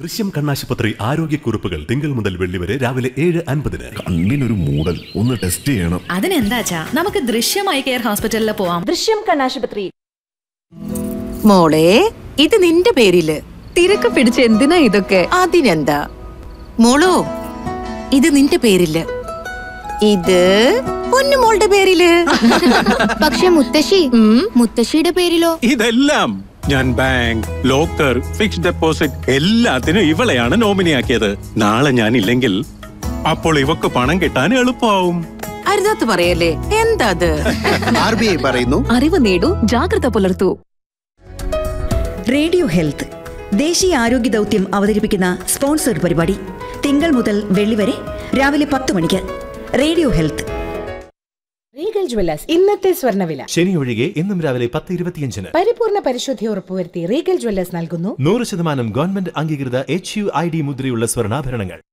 ദൃശ്യം കണ്ണാശുപത്രി ആരോഗ്യക്കുറിപ്പുകൾ തിങ്കൾ മുതൽ വെള്ളി വരെ രാവിലെ ഏഴ് അൻപതിന് കണ്ണിനൊരു മൂടൽ ഒന്ന് ടെസ്റ്റ് ചെയ്യണം അതിനെന്താച്ചാ നമുക്ക് ദൃശ്യമായി കെയർ ഹോസ്പിറ്റലിൽ പോവാം ദൃശ്യം കണ്ണാശുപത്രി മോളെ ഇത് നിന്റെ പേരില് തിരക്ക് പിടിച്ച് എന്തിനാ ഇതൊക്കെ അതിനെന്താ മോളോ ഇത് നിന്റെ പേരില് ഇത് പൊന്നുമോളുടെ പേരില് പക്ഷെ മുത്തശ്ശി മുത്തശ്ശിയുടെ പേരിലോ ഇതെല്ലാം ഞാൻ ബാങ്ക് ലോക്കർ ഫിക്സ്ഡ് ഡെപ്പോസിറ്റ് എല്ലാത്തിനും ഇവളെയാണ് നോമിനിയാക്കിയത് നാളെ ഞാൻ ഇല്ലെങ്കിൽ അപ്പോൾ ഇവക്ക് പണം കിട്ടാൻ എളുപ്പമാവും അരുതാത്ത് പറയല്ലേ എന്താ അത് ആർ ബി ഐ പറയുന്നു അറിവ് നേടൂ ജാഗ്രത പുലർത്തൂ റേഡിയോ ഹെൽത്ത് ദേശീയ ആരോഗ്യ ദൗത്യം അവതരിപ്പിക്കുന്ന സ്പോൺസർഡ് പരിപാടി തിങ്കൾ മുതൽ വെള്ളി വരെ രാവിലെ പത്ത് മണിക്ക് റേഡിയോ ഹെൽത്ത് റീഗൽ ജ്വല്ലേഴ്സ് ഇന്നത്തെ സ്വർണ്ണവില ശനി ഒഴികെ ഇന്നും രാവിലെ പത്ത് ഇരുപത്തിയഞ്ചിന് പരിപൂർണ പരിശുദ്ധി ഉറപ്പുവരുത്തി റീഗൽ ജ്വല്ലേഴ്സ് നൽകുന്നു നൂറ് ശതമാനം ഗവൺമെന്റ് അംഗീകൃത എച്ച് യു ഐ ഡി മുദ്രയുള്ള സ്വർണ്ണാഭരണങ്ങൾ